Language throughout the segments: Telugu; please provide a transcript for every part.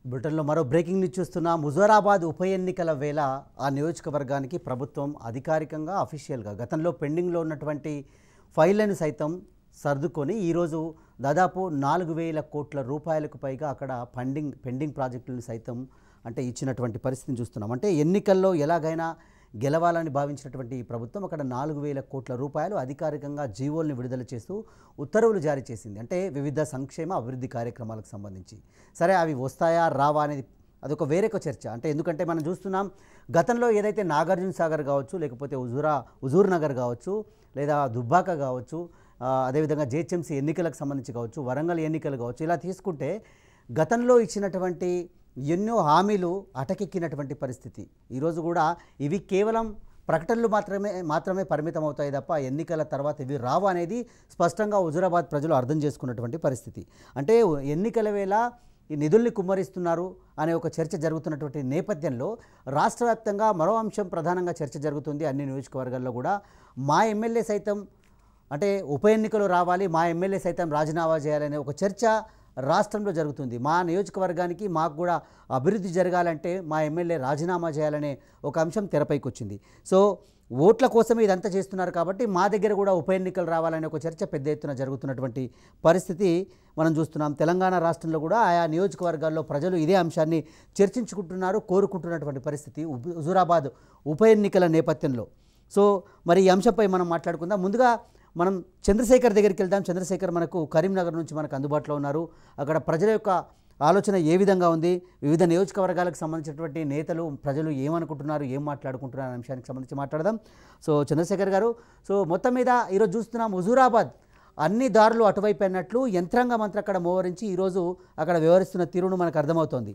బ్రిటన్లో మరో బ్రేకింగ్ న్యూస్ చూస్తున్నాం హుజూరాబాద్ ఉప ఎన్నికల వేళ ఆ నియోజకవర్గానికి ప్రభుత్వం అధికారికంగా అఫీషియల్గా గతంలో పెండింగ్లో ఉన్నటువంటి ఫైళ్లను సైతం సర్దుకొని ఈరోజు దాదాపు నాలుగు వేల కోట్ల రూపాయలకు పైగా అక్కడ పెండింగ్ పెండింగ్ ప్రాజెక్టులను సైతం అంటే ఇచ్చినటువంటి పరిస్థితిని చూస్తున్నాం అంటే ఎన్నికల్లో ఎలాగైనా గెలవాలని భావించినటువంటి ఈ ప్రభుత్వం అక్కడ నాలుగు వేల కోట్ల రూపాయలు అధికారికంగా జీవోల్ని విడుదల చేస్తూ ఉత్తర్వులు జారీ చేసింది అంటే వివిధ సంక్షేమ అభివృద్ధి కార్యక్రమాలకు సంబంధించి సరే అవి వస్తాయా రావా అనేది అదొక వేరొక చర్చ అంటే ఎందుకంటే మనం చూస్తున్నాం గతంలో ఏదైతే నాగార్జున సాగర్ కావచ్చు లేకపోతే హుజూరా హుజూర్ నగర్ కావచ్చు లేదా దుబ్బాక కావచ్చు ఆ, అదేవిధంగా జేహెచ్ఎంసీ ఎన్నికలకు సంబంధించి కావచ్చు వరంగల్ ఎన్నికలు కావచ్చు ఇలా తీసుకుంటే గతంలో ఇచ్చినటువంటి ఎన్నో హామీలు అటకెక్కినటువంటి పరిస్థితి ఈరోజు కూడా ఇవి కేవలం ప్రకటనలు మాత్రమే మాత్రమే పరిమితం అవుతాయి తప్ప ఎన్నికల తర్వాత ఇవి రావు అనేది స్పష్టంగా హుజురాబాద్ ప్రజలు అర్థం చేసుకున్నటువంటి పరిస్థితి అంటే ఎన్నికల వేళ ఈ నిధుల్ని కుమ్మరిస్తున్నారు అనే ఒక చర్చ జరుగుతున్నటువంటి నేపథ్యంలో రాష్ట్ర వ్యాప్తంగా మరో అంశం ప్రధానంగా చర్చ జరుగుతుంది అన్ని నియోజకవర్గాల్లో కూడా మా ఎమ్మెల్యే సైతం అంటే ఉప ఎన్నికలు రావాలి మా ఎమ్మెల్యే సైతం రాజీనామా చేయాలనే ఒక చర్చ రాష్ట్రంలో జరుగుతుంది మా నియోజకవర్గానికి మాకు కూడా అభివృద్ధి జరగాలంటే మా ఎమ్మెల్యే రాజీనామా చేయాలనే ఒక అంశం తెరపైకి వచ్చింది సో ఓట్ల కోసమే ఇదంతా చేస్తున్నారు కాబట్టి మా దగ్గర కూడా ఉప ఎన్నికలు రావాలనే ఒక చర్చ పెద్ద ఎత్తున జరుగుతున్నటువంటి పరిస్థితి మనం చూస్తున్నాం తెలంగాణ రాష్ట్రంలో కూడా ఆయా నియోజకవర్గాల్లో ప్రజలు ఇదే అంశాన్ని చర్చించుకుంటున్నారు కోరుకుంటున్నటువంటి పరిస్థితి ఉబ్- హుజూరాబాద్ ఉప ఎన్నికల నేపథ్యంలో సో మరి ఈ అంశంపై మనం మాట్లాడుకుందాం ముందుగా మనం చంద్రశేఖర్ దగ్గరికి వెళ్దాం చంద్రశేఖర్ మనకు కరీంనగర్ నుంచి మనకు అందుబాటులో ఉన్నారు అక్కడ ప్రజల యొక్క ఆలోచన ఏ విధంగా ఉంది వివిధ నియోజకవర్గాలకు సంబంధించినటువంటి నేతలు ప్రజలు ఏమనుకుంటున్నారు ఏం మాట్లాడుకుంటున్నారు అనే అంశానికి సంబంధించి మాట్లాడదాం సో చంద్రశేఖర్ గారు సో మొత్తం మీద ఈరోజు చూస్తున్నాం హుజూరాబాద్ అన్ని దారులు అటువైపు అన్నట్లు యంత్రాంగం అంతా అక్కడ మోహరించి ఈరోజు అక్కడ వ్యవహరిస్తున్న తీరును మనకు అర్థమవుతోంది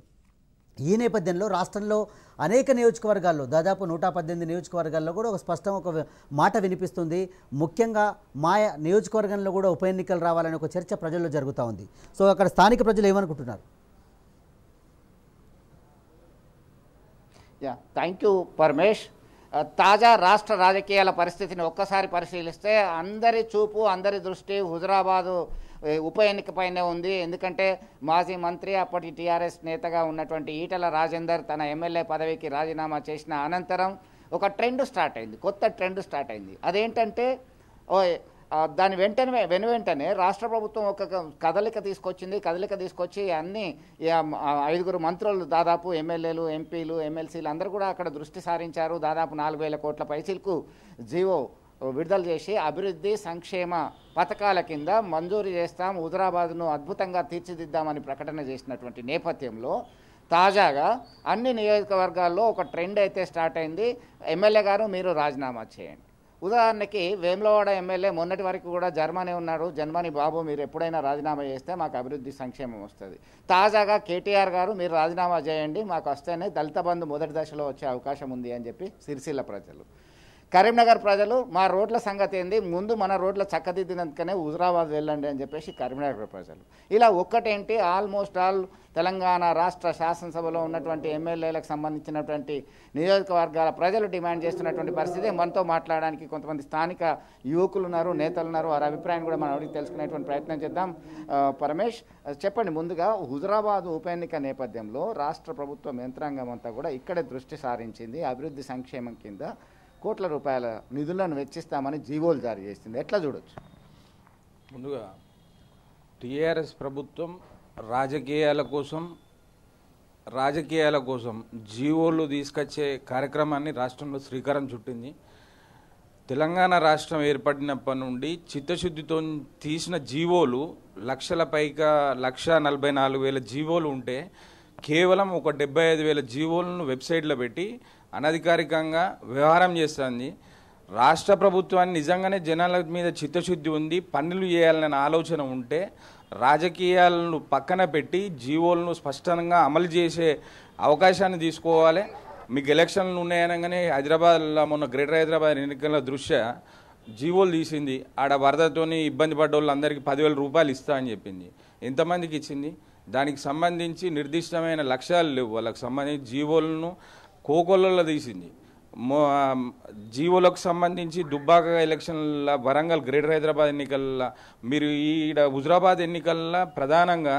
ఈ నేపథ్యంలో రాష్ట్రంలో అనేక నియోజకవర్గాల్లో దాదాపు నూట పద్దెనిమిది నియోజకవర్గాల్లో కూడా ఒక స్పష్టం ఒక మాట వినిపిస్తుంది ముఖ్యంగా మా నియోజకవర్గంలో కూడా ఉప ఎన్నికలు రావాలనే ఒక చర్చ ప్రజల్లో జరుగుతూ ఉంది సో అక్కడ స్థానిక ప్రజలు ఏమనుకుంటున్నారు యా థ్యాంక్ యూ పరమేష్ ఆ, తాజా రాష్ట్ర రాజకీయాల పరిస్థితిని ఒక్కసారి పరిశీలిస్తే అందరి చూపు అందరి దృష్టి హుజరాబాదు ఏ, ఉప ఎన్నికపైనే ఉంది ఎందుకంటే మాజీ మంత్రి అప్పటి టీఆర్ఎస్ నేతగా ఉన్నటువంటి ఈటల రాజేందర్ తన ఎమ్మెల్యే పదవికి రాజీనామా చేసిన అనంతరం ఒక ట్రెండ్ స్టార్ట్ అయింది కొత్త ట్రెండ్ స్టార్ట్ అయింది అదేంటంటే ఓ ఆ, దాని వెంటనే వెను వెంటనే రాష్ట్ర ప్రభుత్వం ఒక క- కదలిక తీసుకొచ్చింది కదలిక తీసుకొచ్చి అన్ని ఈ ఆ- ఆ ఐదుగురు మంత్రులు దాదాపు ఎమ్మెల్యేలు ఎంపీలు ఎమ్మెల్సీలు అందరూ కూడా అక్కడ దృష్టి సారించారు దాదాపు నాలుగు వేల కోట్ల పైసలకు జీవో విడుదల చేసి అభివృద్ధి సంక్షేమ పథకాల కింద మంజూరు చేస్తాం హుజరాబాద్ను అద్భుతంగా తీర్చిదిద్దామని ప్రకటన చేసినటువంటి నేపథ్యంలో తాజాగా అన్ని నియోజకవర్గాల్లో ఒక ట్రెండ్ అయితే స్టార్ట్ అయింది ఎమ్మెల్యే గారు మీరు రాజీనామా చేయండి ఉదాహరణకి వేములవాడ ఎమ్మెల్యే మొన్నటి వరకు కూడా జర్మనీ ఉన్నాడు జర్మనీ బాబు మీరు ఎప్పుడైనా రాజీనామా చేస్తే మాకు అభివృద్ధి సంక్షేమం వస్తుంది తాజాగా కేటీఆర్ గారు మీరు రాజీనామా చేయండి మాకు వస్తేనే దళిత బంధు మొదటి దశలో వచ్చే అవకాశం ఉంది అని చెప్పి సిరిసిల్ల ప్రజలు కరీంనగర్ ప్రజలు మా రోడ్ల సంగతి ఏంది ముందు మన రోడ్ల చక్కదిద్దినందుకనే హుజరాబాద్ వెళ్ళండి అని చెప్పేసి కరీంనగర్ ప్రజలు ఇలా ఒక్కటేంటి ఆల్మోస్ట్ ఆల్ తెలంగాణ రాష్ట్ర శాసనసభలో ఉన్నటువంటి ఎమ్మెల్యేలకు సంబంధించినటువంటి నియోజకవర్గాల ప్రజలు డిమాండ్ చేస్తున్నటువంటి పరిస్థితి మనతో మాట్లాడడానికి కొంతమంది స్థానిక యువకులు ఉన్నారు నేతలు ఉన్నారు వారి అభిప్రాయం కూడా మనం అడిగి తెలుసుకునేటువంటి ప్రయత్నం చేద్దాం ఆ, పరమేష్ ఆ, చెప్పండి ముందుగా హుజరాబాద్ ఉప ఎన్నిక నేపథ్యంలో రాష్ట్ర ప్రభుత్వం యంత్రాంగం అంతా కూడా ఇక్కడే దృష్టి సారించింది అభివృద్ధి సంక్షేమం కింద కోట్ల రూపాయల నిధులను వెచ్చిస్తామని జీవోలు జారీ చేసింది ఎట్లా చూడొచ్చు ముందుగా టీఆర్ఎస్ ప్రభుత్వం రాజకీయాల కోసం రాజకీయాల కోసం జీవోలు తీసుకొచ్చే కార్యక్రమాన్ని రాష్ట్రంలో శ్రీకారం చుట్టింది తెలంగాణ రాష్ట్రం ఏర్పడినప్పటి నుండి చిత్తశుద్ధితో తీసిన జీవోలు లక్షల పైగా లక్ష నలభై నాలుగు వేల జీవోలు ఉంటే కేవలం ఒక డెబ్బై ఐదు వేల జీవోలను వెబ్సైట్లో పెట్టి అనధికారికంగా వ్యవహారం చేస్తుంది రాష్ట్ర ప్రభుత్వాన్ని నిజంగానే జనాల మీద చిత్తశుద్ధి ఉంది పనులు చేయాలనే ఆలోచన ఉంటే రాజకీయాలను పక్కన పెట్టి జీవోలను స్పష్టంగా అమలు చేసే అవకాశాన్ని తీసుకోవాలి మీకు ఎలక్షన్లు ఉన్నాయనగానే హైదరాబాద్లో మొన్న గ్రేటర్ హైదరాబాద్ ఎన్నికల దృష్ట్యా జీవోలు తీసింది ఆడ వరదతోని ఇబ్బంది పడ్డ వాళ్ళందరికీ పదివేల రూపాయలు ఇస్తా అని చెప్పింది ఎంతమందికి ఇచ్చింది దానికి సంబంధించి నిర్దిష్టమైన లక్ష్యాలు లేవు వాళ్ళకి సంబంధించి జీవోలను కోకొల్లలో తీసింది మో- జీవోలకు సంబంధించి దుబ్బాక ఎలక్షన్ల వరంగల్ గ్రేటర్ హైదరాబాద్ ఎన్నికల్లో మీరు ఈడ హుజరాబాద్ ఎన్నికల్లో ప్రధానంగా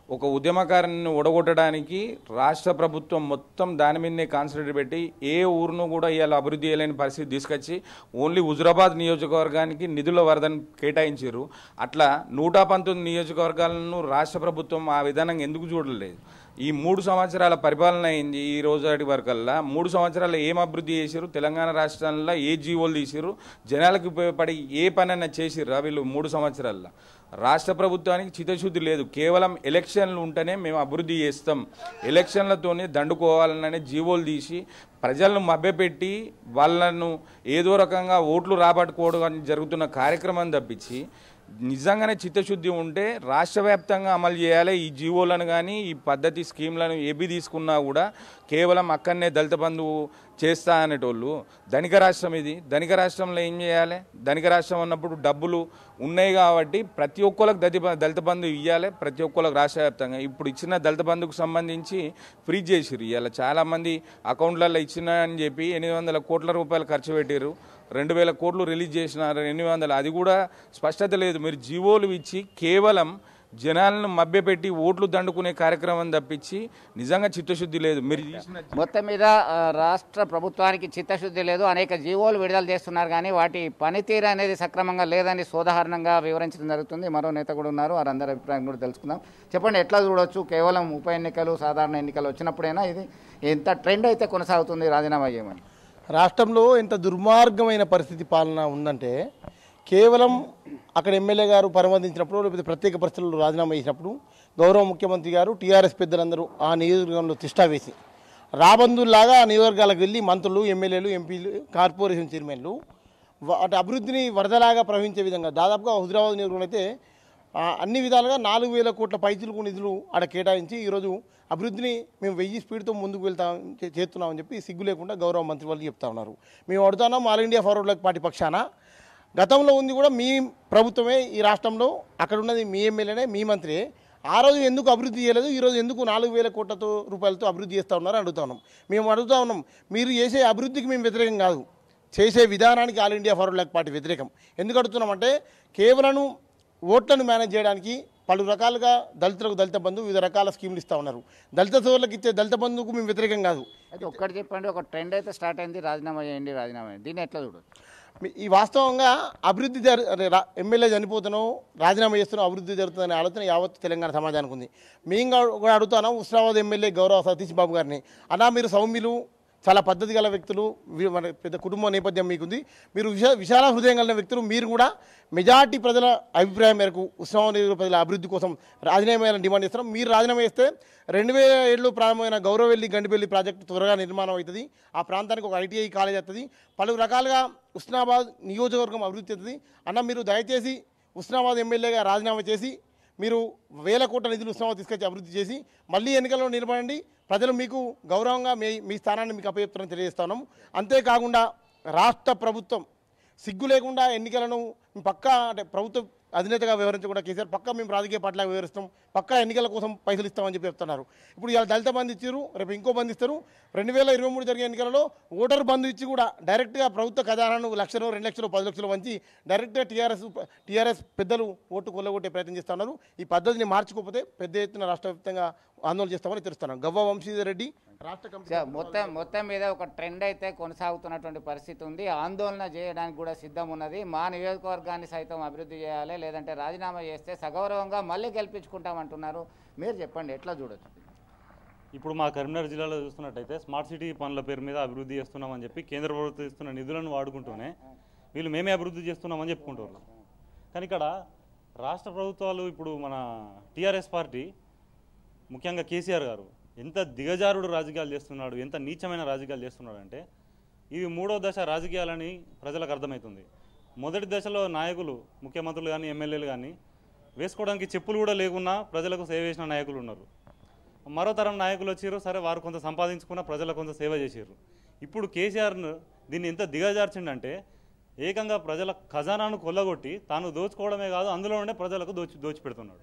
ఒక ఉద్యమకారుని ఒడగొట్టడానికి రాష్ట్ర ప్రభుత్వం మొత్తం దాని మీదనే కాన్సన్ట్రేట్ పెట్టి ఏ ఊరును కూడా ఇవాళ అభివృద్ధి చేయలేని పరిస్థితి తీసుకొచ్చి ఓన్లీ హుజురాబాద్ నియోజకవర్గానికి నిధుల వరదని కేటాయించారు అట్లా నూట పంతొమ్మిది నియోజకవర్గాలను రాష్ట్ర ప్రభుత్వం ఆ విధానంగా ఎందుకు చూడలేదు ఈ మూడు సంవత్సరాల పరిపాలన అయింది ఈ రోజు వరకల్లా మూడు సంవత్సరాలు ఏం అభివృద్ధి చేశారు తెలంగాణ రాష్ట్రంలో ఏ జీవోలు తీసిరు జనాలకు ఉపయోగపడి ఏ పనైనా చేసిర్రా వీళ్ళు మూడు సంవత్సరాల్లో రాష్ట్ర ప్రభుత్వానికి చిత్తశుద్ధి లేదు కేవలం ఎలక్షన్లు ఉంటేనే మేము అభివృద్ధి చేస్తాం ఎలక్షన్లతోనే దండుకోవాలనే జీవోలు తీసి ప్రజలను మభ్యపెట్టి వాళ్ళను ఏదో రకంగా ఓట్లు రాబట్టుకోవడం జరుగుతున్న కార్యక్రమం తప్పించి నిజంగానే చిత్తశుద్ధి ఉంటే రాష్ట్ర వ్యాప్తంగా అమలు చేయాలి ఈ జీవోలను కానీ ఈ పద్ధతి స్కీమ్లను ఏబి తీసుకున్నా కూడా కేవలం అక్కడనే దళిత బంధువు చేస్తా అనేటోళ్ళు ధనిక రాష్ట్రం ఇది ధనిక రాష్ట్రంలో ఏం చేయాలి ధనిక రాష్ట్రం అన్నప్పుడు డబ్బులు ఉన్నాయి కాబట్టి ప్రతి ఒక్కరికి దళిత బ- దళిత బంధు ఇవ్వాలి ప్రతి ఒక్కరికి రాష్ట్ర వ్యాప్తంగా ఇప్పుడు ఇచ్చిన దళిత బంధుకు సంబంధించి ఫ్రీజ్ చేసిరు ఇవాళ చాలామంది అకౌంట్లలో ఇచ్చిన అని చెప్పి ఎనిమిది వందల కోట్ల రూపాయలు ఖర్చు పెట్టారు రెండు వేల కోట్లు రిలీజ్ చేసినారు ఎనిమిది వందలు అది కూడా స్పష్టత లేదు మీరు జీవోలు ఇచ్చి కేవలం జనాలను మభ్యపెట్టి ఓట్లు దండుకునే కార్యక్రమం తప్పించి నిజంగా చిత్తశుద్ధి లేదు మీరు చేసిన మొత్తం మీద ఆ, రాష్ట్ర ప్రభుత్వానికి చిత్తశుద్ధి లేదు అనేక జీవోలు విడుదల చేస్తున్నారు కానీ వాటి పనితీరు అనేది సక్రమంగా లేదని సోదాహరణంగా వివరించడం జరుగుతుంది మరో నేత కూడా ఉన్నారు వారందరి అభిప్రాయం కూడా తెలుసుకుందాం చెప్పండి ఎట్లా చూడొచ్చు కేవలం ఉప ఎన్నికలు సాధారణ ఎన్నికలు వచ్చినప్పుడైనా ఇది ఎంత ట్రెండ్ అయితే కొనసాగుతుంది రాజీనామా చేయమని రాష్ట్రంలో ఎంత దుర్మార్గమైన పరిస్థితి పాలన ఉందంటే కేవలం అక్కడ ఎమ్మెల్యే గారు పరిమందించినప్పుడు లేకపోతే ప్రత్యేక పరిస్థితుల్లో రాజీనామా చేసినప్పుడు గౌరవ ముఖ్యమంత్రి గారు టీఆర్ఎస్ పెద్దలందరూ ఆ నియోజకవర్గంలో తిష్టా వేసి రాబందుల్లాగా ఆ నియోజకవర్గాలకు వెళ్ళి మంత్రులు ఎమ్మెల్యేలు ఎంపీలు కార్పొరేషన్ చైర్మన్లు వా- అటు అభివృద్ధిని వరదలాగా ప్రవహించే విధంగా దాదాపుగా హుజరాబాద్ నియోజకవర్గంలో అయితే ఆ, అన్ని విధాలుగా నాలుగు వేల కోట్ల పైచులకు నిధులు ఆడ కేటాయించి ఈరోజు అభివృద్ధిని మేము వెయ్యి స్పీడ్తో ముందుకు వెళ్తాం చే- చేస్తున్నామని చెప్పి సిగ్గు లేకుండా గౌరవ మంత్రి వాళ్ళు చెప్తా ఉన్నారు మేము అడుగుతున్నాం all India forward like party పక్షాన గతంలో ఉంది కూడా మీ ప్రభుత్వమే ఈ రాష్ట్రంలో అక్కడ ఉన్నది మీ ఎమ్మెల్యేనే మీ మంత్రి ఆ రోజు ఎందుకు అభివృద్ధి చేయలేదు ఈ రోజు ఎందుకు నాలుగు వేల కోట్లతో రూపాయలతో అభివృద్ధి చేస్తూ ఉన్నారని అడుగుతా ఉన్నాం మేము అడుగుతా ఉన్నాం మీరు చేసే అభివృద్ధికి మేము వ్యతిరేకం కాదు చేసే విధానానికి all India forward like party వ్యతిరేకం ఎందుకు అడుగుతున్నామంటే కేవలం ఓట్లను మేనేజ్ చేయడానికి పలు రకాలుగా దళితులకు దళిత బంధు వివిధ రకాల స్కీములు ఇస్తూ ఉన్నారు దళిత సోదరులకు ఇచ్చే దళిత బంధువుకు మేము వ్యతిరేకం కాదు అయితే ఒక్కటి చెప్పండి ఒక ట్రెండ్ అయితే స్టార్ట్ అయింది రాజీనామా చేయండి రాజీనామా చేయండి దీన్ని ఎట్లా చూడొచ్చు మీ- ఈ వాస్తవంగా అభివృద్ధి జరు అదే రా- ఎమ్మెల్యే చనిపోతాను రాజీనామా చేస్తున్నాం అభివృద్ధి జరుగుతుందనే ఆలోచన యావత్ తెలంగాణ సమాజానికి ఉంది మేము గా- కూడా అడుగుతాను ఉస్మానాబాద్ ఎమ్మెల్యే గౌరవ సతీష్ బాబు గారిని అన్నా మీరు సౌమ్యులు చాలా పద్ధతి గల వ్యక్తులు వీ- మన పెద్ద కుటుంబ నేపథ్యం మీకుంది మీరు విశా విశాల హృదయం కలిగిన వ్యక్తులు మీరు కూడా మెజార్టీ ప్రజల అభిప్రాయం మేరకు ఉస్మానాబాద్ నియోజకవర్గ ప్రజల అభివృద్ధి కోసం రాజీనామా చేయాలని డిమాండ్ చేస్తున్నాం మీరు రాజీనామా చేస్తే రెండు వేల ఏడులో ప్రారంభమైన గౌరవెల్లి గండిపల్లి ప్రాజెక్టు త్వరగా నిర్మాణం అవుతుంది ఆ ప్రాంతానికి ఒక ఐటీఐ కాలేజ్ వస్తుంది పలు రకాలుగా ఉస్నాబాద్ నియోజకవర్గం అభివృద్ధి చెందుతుంది అన్న మీరు దయచేసి ఉస్నాబాద్ ఎమ్మెల్యేగా రాజీనామా చేసి మీరు వేల కోట్ల నిధులు ఉస్నాబాద్ తీసుకొచ్చి అభివృద్ధి చేసి మళ్ళీ ఎన్నికల్లో నిలబడండి ప్రజలు మీకు గౌరవంగా మీ మీ స్థానాన్ని మీకు అప్పచెప్తారని తెలియజేస్తున్నాం అంతేకాకుండా రాష్ట్ర ప్రభుత్వం సిగ్గు లేకుండా ఎన్నికలను పక్కా అంటే ప్రభుత్వ అధినేతగా వివరించకుండా కేసీఆర్ పక్కా మేము రాజకీయ పార్టీలాగా వివరిస్తాం పక్కా ఎన్నికల కోసం పైసలు ఇస్తామని చెప్పి చెప్తున్నారు ఇప్పుడు ఇలా దళిత బంధు ఇచ్చారు రేపు ఇంకో బంధు ఇస్తారు రెండు వేల ఇరవై మూడు జరిగే ఎన్నికలలో ఓటర్ బంధు ఇచ్చి కూడా డైరెక్ట్గా ప్రభుత్వ ఖజానాను లక్షలు రెండు లక్షలు పది లక్షలు వంచి డైరెక్ట్గా టీఆర్ఎస్ టీఆర్ఎస్ పెద్దలు ఓటు కొల్లగొట్టే ప్రయత్నం చేస్తున్నారు ఈ పద్ధతిని మార్చుకోకపోతే పెద్ద ఎత్తున రాష్ట్ర వ్యాప్తంగా ఆందోళన చేస్తామని తెలుస్తున్నాను గవ్వ వంశీధర్ రెడ్డి రాష్ట్ర కమిటీ సో మొత్తం మొత్తం మీద ఒక ట్రెండ్ అయితే కొనసాగుతున్నటువంటి పరిస్థితి ఉంది ఆందోళన చేయడానికి కూడా సిద్ధం ఉన్నది మా నియోజకవర్గాన్ని సైతం అభివృద్ధి చేయాలి లేదంటే రాజీనామా చేస్తే సగౌరవంగా మళ్ళీ గెలిపించుకుంటామంటున్నారు మీరు చెప్పండి ఎట్లా చూడొచ్చు ఇప్పుడు మా కరీంనగర్ జిల్లాలో చూస్తున్నట్టయితే స్మార్ట్ సిటీ పనుల పేరు మీద అభివృద్ధి చేస్తున్నామని చెప్పి కేంద్ర ప్రభుత్వం ఇస్తున్న నిధులను వాడుకుంటూనే వీళ్ళు మేమే అభివృద్ధి చేస్తున్నామని చెప్పుకుంటారు కానీ ఇక్కడ రాష్ట్ర ప్రభుత్వాలు ఇప్పుడు మన టీఆర్ఎస్ పార్టీ ముఖ్యంగా కేసీఆర్ గారు ఎంత దిగజారుడు రాజకీయాలు చేస్తున్నాడు ఎంత నీచమైన రాజకీయాలు చేస్తున్నాడు అంటే ఇవి మూడో దశ రాజకీయాలని ప్రజలకు అర్థమవుతుంది మొదటి దశలో నాయకులు ముఖ్యమంత్రులు కానీ ఎమ్మెల్యేలు కానీ వేసుకోవడానికి చెప్పులు కూడా లేకున్నా ప్రజలకు సేవ చేసిన నాయకులు ఉన్నారు మరో తరం నాయకులు వచ్చారు సరే వారు కొంత సంపాదించుకున్న ప్రజలకు కొంత సేవ చేసారు ఇప్పుడు కేసీఆర్ను దీన్ని ఎంత దిగజార్చిండంటే ఏకంగా ప్రజల ఖజానాను కొల్లగొట్టి తాను దోచుకోవడమే కాదు అందులో ఉండే ప్రజలకు దోచి దోచిపెడుతున్నాడు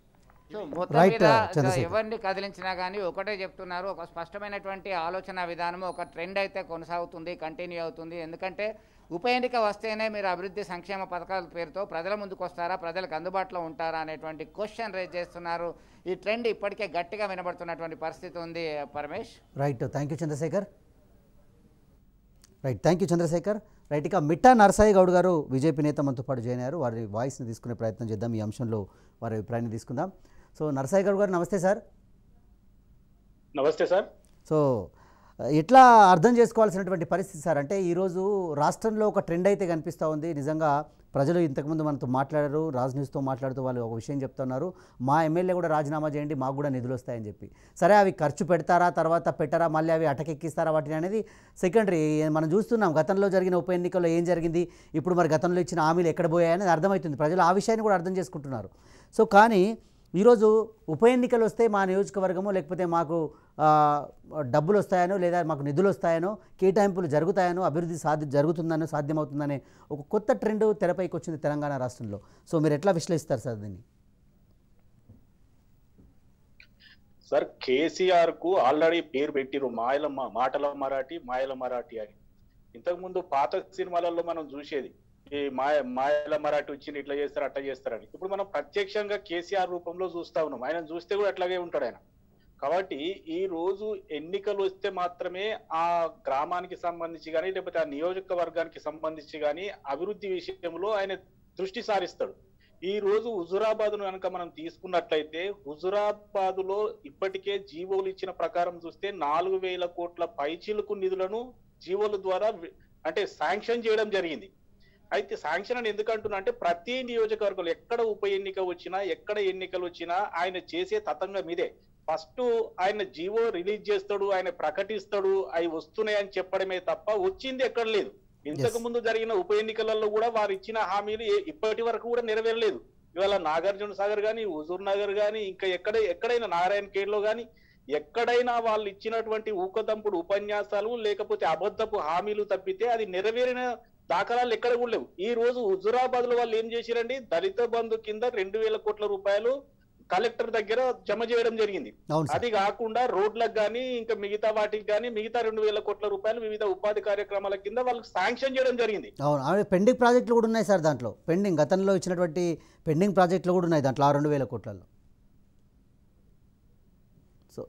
సో మొత్తం Right, మీద uh, చంద్రశేఖర్. ఎవరిని కదిలించినా కానీ ఒకటే చెప్తున్నారు ఒక స్పష్టమైనటువంటి ఆలోచన విధానము ఒక ట్రెండ్ అయితే కొనసాగుతుంది కంటిన్యూ అవుతుంది ఎందుకంటే ఉప ఎన్నిక వస్తేనే మీరు అభివృద్ధి సంక్షేమ పథకాల పేరుతో ప్రజల ముందుకు వస్తారా ప్రజలకు అందుబాటులో ఉంటారా అనేటువంటి క్వశ్చన్ రేజ్ చేస్తున్నారు ఈ ట్రెండ్ ఇప్పటికే గట్టిగా వినబడుతున్నటువంటి పరిస్థితి ఉంది Paramesh right thank you Chandrasekhar right thank you Chandrasekhar right ఇక మిట్టా నరసాయి గౌడ్ గారు బీజేపీ నేత మనతో పాటు జాయిన్ అయ్యారు వారి వాయిస్ని తీసుకునే ప్రయత్నం చేద్దాం ఈ అంశంలో వారి అభిప్రాయాన్ని తీసుకుందాం సో నరసాయి గౌడ్ గారు నమస్తే సార్ నమస్తే సార్ సో ఎట్లా అర్థం చేసుకోవాల్సినటువంటి పరిస్థితి సార్ అంటే ఈరోజు రాష్ట్రంలో ఒక ట్రెండ్ అయితే కనిపిస్తూ ఉంది నిజంగా ప్రజలు ఇంతకుముందు మనతో మాట్లాడారు రాజ్ న్యూస్తో మాట్లాడుతూ వాళ్ళు ఒక విషయం చెప్తున్నారు మా ఎమ్మెల్యే కూడా రాజీనామా చేయండి మాకు కూడా నిధులు వస్తాయని చెప్పి సరే అవి ఖర్చు పెడతారా తర్వాత పెట్టారా మళ్ళీ అవి అటకెక్కిస్తారా వాటిని అనేది సెకండరీ మనం చూస్తున్నాం గతంలో జరిగిన ఉప ఎన్నికల్లో ఏం జరిగింది ఇప్పుడు మరి గతంలో ఇచ్చిన హామీలు ఎక్కడ పోయాయనేది అర్థమవుతుంది ప్రజలు ఆ విషయాన్ని కూడా అర్థం చేసుకుంటున్నారు సో కానీ ఈరోజు ఉప ఎన్నికలు వస్తే మా నియోజకవర్గము లేకపోతే మాకు ఆ, డబ్బులు వస్తాయనో లేదా మాకు నిధులు వస్తాయనో కేటాయింపులు జరుగుతాయనో అభివృద్ధి సాధ్య జరుగుతుందనో సాధ్యమవుతుందనే ఒక కొత్త ట్రెండ్ తెరపైకి వచ్చింది తెలంగాణ రాష్ట్రంలో సో మీరు ఎట్లా విశ్లేషిస్తారు సార్ దీన్ని సార్ కేసీఆర్ కు ఆల్రెడీ పేరు పెట్టిరు మాయల మ- మాటల మరాఠీ మాయల మరాఠీ అని ఇంతకు ముందు పాత సినిమాలలో మనం చూసేది ఈ మాయ మాయల మరాఠీ వచ్చింది ఇట్లా చేస్తారు అట్లా చేస్తారని ఇప్పుడు మనం ప్రత్యక్షంగా కేసీఆర్ రూపంలో చూస్తా ఉన్నాం ఆయన చూస్తే కూడా అట్లాగే ఉంటాడు ఆయన కాబట్టి ఈ రోజు ఎన్నికలు వస్తే మాత్రమే ఆ గ్రామానికి సంబంధించి కానీ లేకపోతే ఆ నియోజకవర్గానికి సంబంధించి కానీ అభివృద్ధి విషయంలో ఆయన దృష్టి సారిస్తాడు ఈ రోజు హుజురాబాద్ ను కనుక మనం తీసుకున్నట్లయితే హుజురాబాద్ లో ఇప్పటికే జీవోలు ఇచ్చిన ప్రకారం చూస్తే నాలుగు వేల కోట్ల పైచిలుకు నిధులను జీవోల ద్వారా వి- అంటే శాంక్షన్ చేయడం జరిగింది అయితే శాంక్షన్ అని ఎందుకు అంటున్నా అంటే ప్రతి నియోజకవర్గంలో ఎక్కడ ఉప ఎన్నిక వచ్చినా ఎక్కడ ఎన్నికలు వచ్చినా ఆయన చేసే తతంగం ఇదే ఫస్ట్ ఆయన జీవో రిలీజ్ చేస్తాడు ఆయన ప్రకటిస్తాడు అవి వస్తున్నాయని చెప్పడమే తప్ప వచ్చింది ఎక్కడ లేదు ఇంతకు Yes. ముందు జరిగిన ఉప ఎన్నికలలో కూడా వారు ఇచ్చిన హామీలు ఏ- ఇప్పటి వరకు కూడా నెరవేరలేదు ఇవాళ నాగార్జున సాగర్ గాని హుజూర్ నగర్ గాని ఇంకా ఎక్కడ ఎక్కడైనా నారాయణ ఖేడ్ లో గాని ఎక్కడైనా వాళ్ళు ఇచ్చినటువంటి ఊకదంపుడు ఉపన్యాసాలు లేకపోతే అబద్ధపు హామీలు తప్పితే అది నెరవేరిన దాఖలాలు ఎక్కడ కూడా లేవు ఈ రోజు హుజురాబాద్ లో వాళ్ళు ఏం చేశారండి దళిత బంధు కింద రెండు వేల కోట్ల రూపాయలు కలెక్టర్ దగ్గర జమ చేయడం జరిగింది అవును సార్ అది కాకుండా రోడ్లకు కానీ ఇంకా మిగతా వాటికి కానీ మిగతా రెండు వేల కోట్ల రూపాయలు వివిధ ఉపాధి కార్యక్రమాల కింద వాళ్ళకి శాంక్షన్ చేయడం జరిగింది అవును అవి పెండింగ్ ప్రాజెక్టులు కూడా ఉన్నాయి సార్ దాంట్లో పెండింగ్ గతంలో ఇచ్చినటువంటి పెండింగ్ ప్రాజెక్టులు కూడా ఉన్నాయి దాంట్లో ఆ రెండు వేల కోట్లలో సో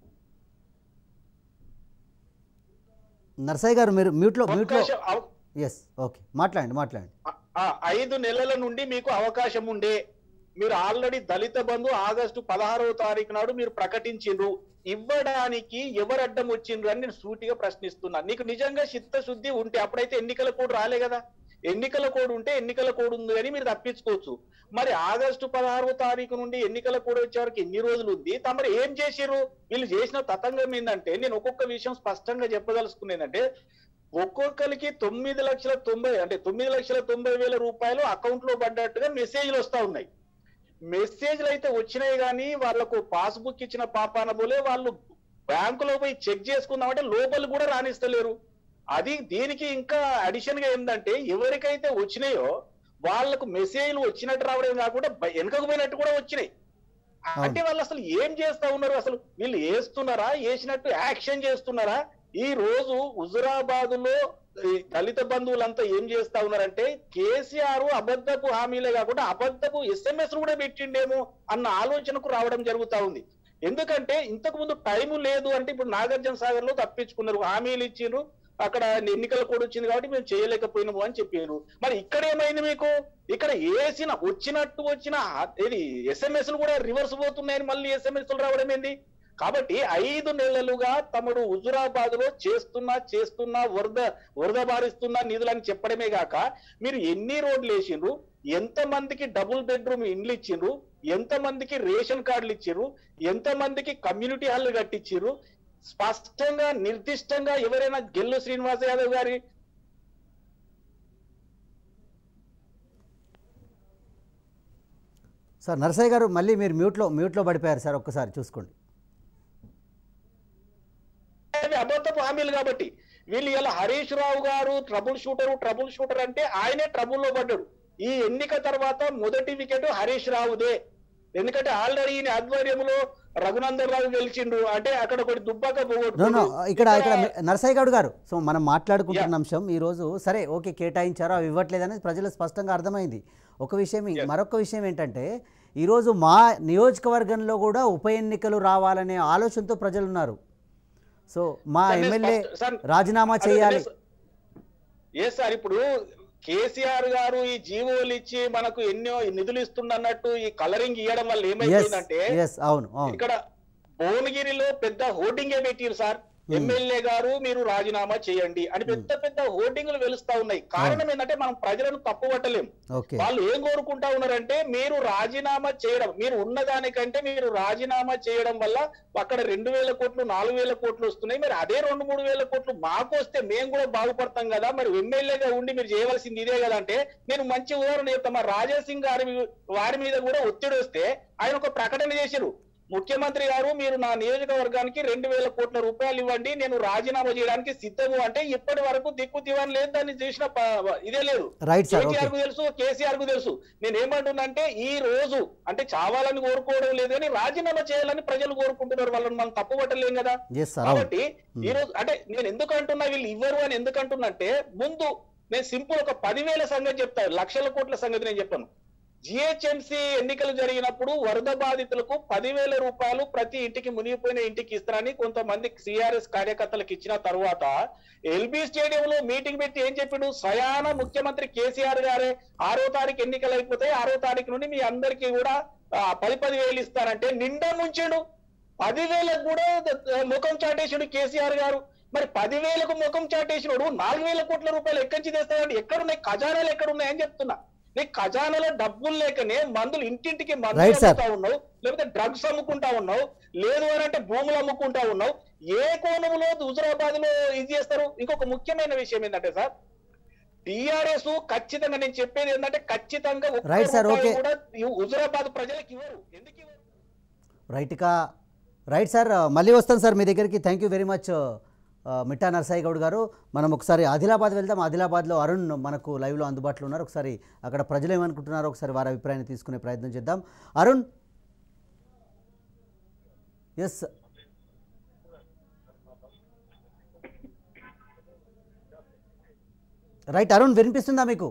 నర్సయ్య గారు మీరు మ్యూట్లో మ్యూట్లో అవకాశం అవ- ఎస్ ఓకే మాట్లాడండి మాట్లాడండి ఆ, ఆ, ఐదు నెలల నుండి మీకు అవకాశం ఉండే మీరు ఆల్రెడీ దళిత బంధు ఆగస్టు పదహారవ తారీఖు నాడు మీరు ప్రకటించిండ్రు ఇవ్వడానికి ఎవరు అడ్డం వచ్చిండ్రు అని నేను సూటిగా ప్రశ్నిస్తున్నా నీకు నిజంగా చిత్తశుద్ధి ఉంటే అప్పుడైతే ఎన్నికల కోడ్ రాలే కదా ఎన్నికల కోడ్ ఉంటే ఎన్నికల కోడ్ ఉంది అని మీరు తప్పించుకోవచ్చు మరి ఆగస్టు పదహారవ తారీఖు నుండి ఎన్నికల కోడ్ వచ్చే వరకు ఎన్ని రోజులు ఉంది తమరు ఏం చేసిర్రు వీళ్ళు చేసిన తతంగం ఏంటంటే నేను ఒక్కొక్క విషయం స్పష్టంగా చెప్పదలుచుకునేదంటే ఒక్కొక్కరికి తొమ్మిది లక్షల తొంభై అంటే తొమ్మిది లక్షల తొంభై వేల రూపాయలు అకౌంట్ లో పడ్డట్టుగా మెసేజ్లు వస్తా ఉన్నాయి మెసేజ్లు అయితే వచ్చినాయి కానీ వాళ్ళకు పాస్బుక్ ఇచ్చిన పాపాన పోలే వాళ్ళు బ్యాంకులో పోయి చెక్ చేసుకుందామంటే లోపల కూడా రాణిస్తలేరు అది దీనికి ఇంకా అడిషన్ గా ఏంటంటే ఎవరికైతే వచ్చినాయో వాళ్ళకు మెసేజ్లు వచ్చినట్టు రావడం కాకుండా బ- వెనకకు పోయినట్టు కూడా వచ్చినాయి అంటే వాళ్ళు అసలు ఏం చేస్తా ఉన్నారు అసలు వీళ్ళు వేస్తున్నారా వేసినట్టు యాక్షన్ చేస్తున్నారా ఈ రోజు హుజురాబాద్ లో దళిత బంధువులంతా ఏం చేస్తా ఉన్నారంటే కేసీఆర్ అబద్ధపు హామీలే కాకుండా అబద్ధపు ఎస్ఎంఎస్ కూడా పెట్టిండేమో అన్న ఆలోచనకు రావడం జరుగుతా ఉంది ఎందుకంటే ఇంతకు ముందు టైం లేదు అంటే ఇప్పుడు నాగార్జున సాగర్ లో తప్పించుకున్నారు హామీలు ఇచ్చిండ్రు అక్కడ ఎన్నికల కూడా వచ్చింది కాబట్టి మేము చేయలేకపోయినాము అని చెప్పారు మరి ఇక్కడ ఏమైంది మీకు ఇక్కడ వేసిన వచ్చినట్టు వచ్చిన ఇది ఎస్ఎంఎస్ కూడా రివర్స్ పోతున్నాయని మళ్ళీ ఎస్ఎంఎస్ రావడం ఏంది కాబట్టి ఐదు నెలలుగా తమడు హుజురాబాద్ లో చేస్తున్నా చేస్తున్నా వరద వరద బారిస్తున్నా నిధులని చెప్పడమే గాక మీరు ఎన్ని రోడ్లు వేసిండ్రు ఎంత మందికి డబుల్ బెడ్రూమ్ ఇండ్లు ఇచ్చిండ్రు ఎంత మందికి రేషన్ కార్డులు ఇచ్చిర్రు ఎంత మందికి కమ్యూనిటీ హాల్ కట్టించిర్రు స్పష్టంగా నిర్దిష్టంగా ఎవరైనా గెల్లు శ్రీనివాస యాదవ్ గారి సార్ నరసయ్య గారు మళ్ళీ మీరు మ్యూట్లో మ్యూట్లో పడిపోయారు సార్ ఒక్కసారి చూసుకోండి అవి అబద్ధపు హామీలు కాబట్టి వీళ్ళు ఇలా హరీష్ రావు గారు ట్రబుల్ షూటర్ ట్రబుల్ షూటర్ అంటే ఆయనే ట్రబుల్ లో పడ్డాడు ఈ ఎన్నిక తర్వాత మొదటి వికెట్ హరీష్ రావుదే ఎందుకంటే ఆల్రెడీ ఈయన ఆధ్వర్యంలో రఘునందన్ రావు గెలిచిండు అంటే అక్కడ ఒకటి దుబ్బాక నో పోగొట్టుకుండు. నో ఇక్కడ ఇక్కడ నరసయ్య గౌడ్ గారు సో మనం మాట్లాడుకుంటున్న అంశం ఈరోజు సరే ఓకే కేటాయించారో అవి ఇవ్వట్లేదని ప్రజలు స్పష్టంగా అర్థమైంది ఒక విషయం ఈ- మరొక విషయం ఏంటంటే ఈరోజు మా నియోజకవర్గంలో కూడా ఉప ఎన్నికలు రావాలనే ఆలోచనతో ప్రజలు ఉన్నారు సో మా సార్, నేను ఎమ్మెల్యే స్పష్ట- సార్, రాజీనామా అదే చేయాలి సార్. ఏ సార్ ఇప్పుడు కేసీఆర్ గారు ఈ జీవోలు ఇచ్చి మనకు ఎన్నో నిధులు ఇస్తున్నట్టు ఈ కలరింగ్ ఇవ్వడం వల్ల ఎస్ ఏమైపోయిందంటే ఎస్ అవును అవును ఇక్కడ భువనగిరిలో పెద్ద హోర్డింగే పెట్టిరు సార్ ఎమ్మెల్యే గారు మీరు రాజీనామా చేయండి అని పెద్ద పెద్ద హోర్డింగ్లు వెలుస్తా ఉన్నాయి కారణం ఏంటంటే మనం ప్రజలను తప్పు పట్టలేం ఓకే వాళ్ళు ఏం కోరుకుంటా ఉన్నారంటే మీరు రాజీనామా చేయడం మీరు ఉన్నదానికంటే మీరు రాజీనామా చేయడం వల్ల అక్కడ రెండు వేల కోట్లు నాలుగు వేల కోట్లు వస్తున్నాయి మరి అదే రెండు మూడు వేల కోట్లు మాకు వస్తే మేము కూడా బాగుపడతాం కదా మరి ఎమ్మెల్యేగా ఉండి మీరు చేయవలసింది ఇదే కదా అంటే నేను మంచి ఉదాహరణ చెప్తాను మా రాజా సింగ్ గారి మీ- వారి మీద కూడా ఒత్తిడి వస్తే ఆయన ఒక ప్రకటన చేశారు ముఖ్యమంత్రి గారు మీరు నా నియోజకవర్గానికి రెండు వేల కోట్ల రూపాయలు ఇవ్వండి నేను రాజీనామా చేయడానికి సిద్ధము అంటే ఇప్పటి వరకు దిక్కు దివాన్ లేదు దాన్ని చేసిన ప- ఇదే లేదు రైట్ సార్ ఓకే కేటీఆర్ కు తెలుసు కేసీఆర్ కు తెలుసు నేను ఏమంటున్నంటే ఈ రోజు అంటే చావాలని కోరుకోవడం లేదు కానీ రాజీనామా చేయాలని ప్రజలు కోరుకుంటున్నారు వాళ్ళని మనం తప్పు పట్టలేం కదా ఎస్ సార్ అవును కాబట్టి ఈ రోజు అంటే నేను ఎందుకు అంటున్నా వీళ్ళు ఇవ్వరు అని ఎందుకు అంటున్నంటే ముందు నేను సింపుల్ ఒక పదివేల సంగతి చెప్తాను లక్షల కోట్ల సంగతి నేను చెప్పాను జిహెచ్ఎంసీ ఎన్నికలు జరిగినప్పుడు వరద బాధితులకు పదివేల రూపాయలు ప్రతి ఇంటికి మునిగిపోయిన ఇంటికి ఇస్తారని కొంతమంది సిఆర్ఎస్ కార్యకర్తలకు ఇచ్చిన తర్వాత ఎల్బీ స్టేడియంలో మీటింగ్ పెట్టి ఏం చెప్పిండు స్వయాన ముఖ్యమంత్రి కేసీఆర్ గారే ఆరో తారీఖు ఎన్నికలు అయిపోతే ఆరో తారీఖు నుండి మీ అందరికీ కూడా ఆ, పది పది వేలు ఇస్తారంటే నిండా ముంచాడు పదివేలకు కూడా ద- ముఖం చాటేసాడు కేసీఆర్ గారు మరి పదివేలకు ముఖం చాటేసినాడు నాలుగు వేల కోట్ల రూపాయలు ఎక్కడి నుంచి తెస్తాడంటే ఎక్కడున్నాయి ఖజానాలు ఎక్కడున్నాయని చెప్తున్నా నీ ఖజానాలో డబ్బులు లేకనే మందులు ఇంటింటికి మందులు Right, sir. అమ్ముతా ఉన్నావు లేకపోతే డ్రగ్స్ అమ్ముకుంటా ఉన్నావు లేదు అని అంటే భూములు అమ్ముకుంటా ఉన్నావు ఏ కోణంలో హుజురాబాద్ లో ఇది చేస్తారు ఇంకొక ముఖ్యమైన విషయం ఏంటంటే సార్ టిఆర్ఎస్ ఖచ్చితంగా నేను చెప్పేది ఏంటంటే ఖచ్చితంగా ఒక్క Right, sir, రూపాయి okay. కూడా ఈ హుజురాబాద్ ప్రజలకు ఇవ్వరు ఎందుకు ఇవ్వరు రైట్గా రైట్ సార్ మళ్ళీ వస్తాను సార్ మీ దగ్గరికి thank you very much Mitta Narasai Goud garu మనం ఒకసారి ఆదిలాబాద్ వెళ్దాం ఆదిలాబాద్లో అరుణ్ మనకు లైవ్లో అందుబాటులో ఉన్నారు ఒకసారి అక్కడ ప్రజలు ఏమనుకుంటున్నారో ఒకసారి వారి అభిప్రాయాన్ని తీసుకునే ప్రయత్నం చేద్దాం అరుణ్ ఎస్ రైట్ అరుణ్ వినిపిస్తుందా మీకు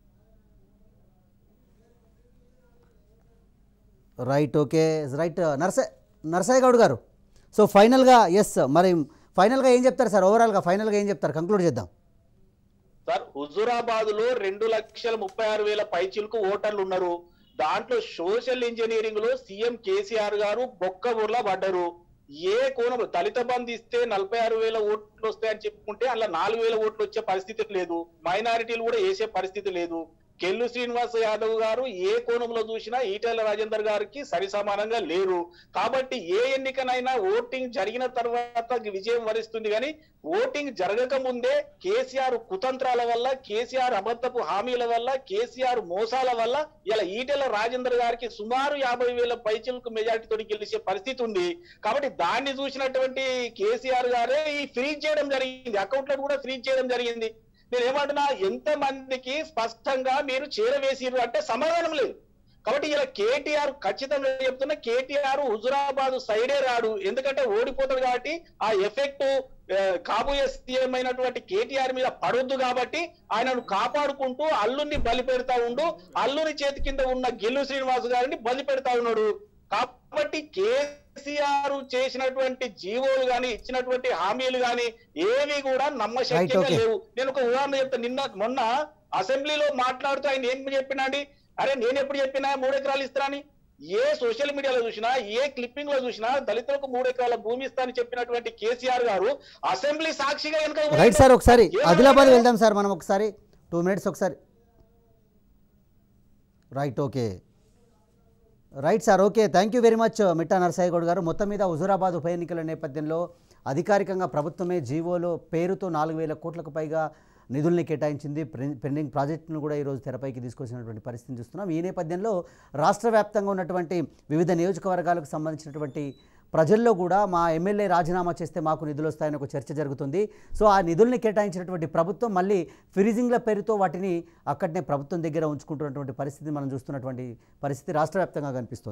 right okay right Narsa Narsaiah Goud garu so ఫైనల్గా ఎస్ మరి ఫైనల్గా ఏం చెప్తారు సార్ ఓవరాల్గా ఫైనల్గా ఏం చెప్తారు కంక్లూడ్ చేద్దాం సార్ హుజురాబాద్ లో రెండు లక్షల ముప్పై ఆరు వేల పైచిలకు ఓటర్లు ఉన్నారు దాంట్లో సోషల్ ఇంజనీరింగ్ లో సీఎం కేసీఆర్ గారు బొక్క ఊర్లా పడ్డారు ఏ కోణం దళిత బంధు ఇస్తే నలభై ఆరు వేల ఓట్లు వస్తాయని చెప్పుకుంటే అలా నాలుగు వేల ఓట్లు వచ్చే పరిస్థితి లేదు మైనారిటీలు కూడా వేసే పరిస్థితి లేదు కెల్లు శ్రీనివాస్ యాదవ్ గారు ఏ కోణంలో చూసినా ఈటెల రాజేందర్ గారికి సరి సమానంగా లేరు కాబట్టి ఏ ఎన్నికనైనా ఓటింగ్ జరిగిన తర్వాత విజయం వరిస్తుంది కానీ ఓటింగ్ జరగక ముందే కేసీఆర్ కుతంత్రాల వల్ల కేసీఆర్ అబద్ధపు హామీల వల్ల కేసీఆర్ మోసాల వల్ల ఇలా ఈటెల రాజేందర్ గారికి సుమారు యాభై వేల పైచలకు మెజార్టీతో గెలిచే పరిస్థితి ఉంది కాబట్టి దాన్ని చూసినటువంటి కేసీఆర్ గారే ఈ ఫ్రీజ్ చేయడం జరిగింది అకౌంట్ కూడా ఫ్రీజ్ చేయడం జరిగింది నేను ఏమంటున్నా ఎంత మందికి స్పష్టంగా మీరు చేరవేసిర్రు అంటే సమాధానం లేదు కాబట్టి ఇలా కేటీఆర్ ఖచ్చితంగా చెప్తున్నా కేటీఆర్ హుజురాబాద్ సైడే రాడు ఎందుకంటే ఓడిపోతాడు కాబట్టి ఆ ఎఫెక్ట్ కాబోయే సీఎం అయినటువంటి కేటీఆర్ మీద పడొద్దు కాబట్టి ఆయనను కాపాడుకుంటూ అల్లుని బలి పెడతా ఉండు అల్లుని చేతి కింద ఉన్న గిల్లు శ్రీనివాస్ గారిని బలి పెడతా ఉన్నాడు కాబట్టి కేసీఆర్ చేసినటువంటి జీవోలు గాని ఇచ్చినటువంటి హామీలు గాని ఏవి కూడా నమ్మశక్యంగా Right, okay. లేవు నేను ఒక ఉదాహరణ చెప్తా నిన్న మొన్న అసెంబ్లీలో మాట్లాడుతూ ఆయన ఏం చెప్పినాండి అరే నేను ఎప్పుడు చెప్పినా మూడు ఎకరాలు ఇస్తానని ఏ సోషల్ మీడియాలో చూసినా ఏ క్లిప్పింగ్ లో చూసినా దళితులకు మూడు ఎకరాల భూమి ఇస్తానని చెప్పినటువంటి కేసీఆర్ గారు అసెంబ్లీ సాక్షిగా వెనక రైట్ సార్ ఒకసారి ఆదిలాబాద్ వెళ్దాం సార్ మనం ఒకసారి టూ మినిట్స్ ఒకసారి right okay right sir okay thank you very much Mitta Narasai Goud garu మొత్తం మీద హుజూరాబాద్ ఉప ఎన్నికల నేపథ్యంలో అధికారికంగా ప్రభుత్వమే జీవోలో పేరుతో నాలుగు వేల కోట్లకు పైగా నిధుల్ని కేటాయించింది పెన్- పెండింగ్ ప్రాజెక్టును కూడా ఈరోజు తెరపైకి తీసుకొచ్చినటువంటి పరిస్థితిని చూస్తున్నాం ఈ నేపథ్యంలో రాష్ట్ర వ్యాప్తంగా ఉన్నటువంటి వివిధ నియోజకవర్గాలకు సంబంధించినటువంటి ప్రజల్లో కూడా మా ఎమ్మెల్యే రాజీనామా చేస్తే మాకు నిధులు వస్తాయని ఒక చర్చ జరుగుతుంది సో ఆ నిధుల్ని కేటాయించినటువంటి ప్రభుత్వం మళ్ళీ ఫ్రీజింగ్ల పేరుతో వాటిని అక్కడనే ప్రభుత్వం దగ్గర ఉంచుకుంటున్నటువంటి పరిస్థితి మనం చూస్తున్నటువంటి పరిస్థితి రాష్ట్ర వ్యాప్తంగా కనిపిస్తుంది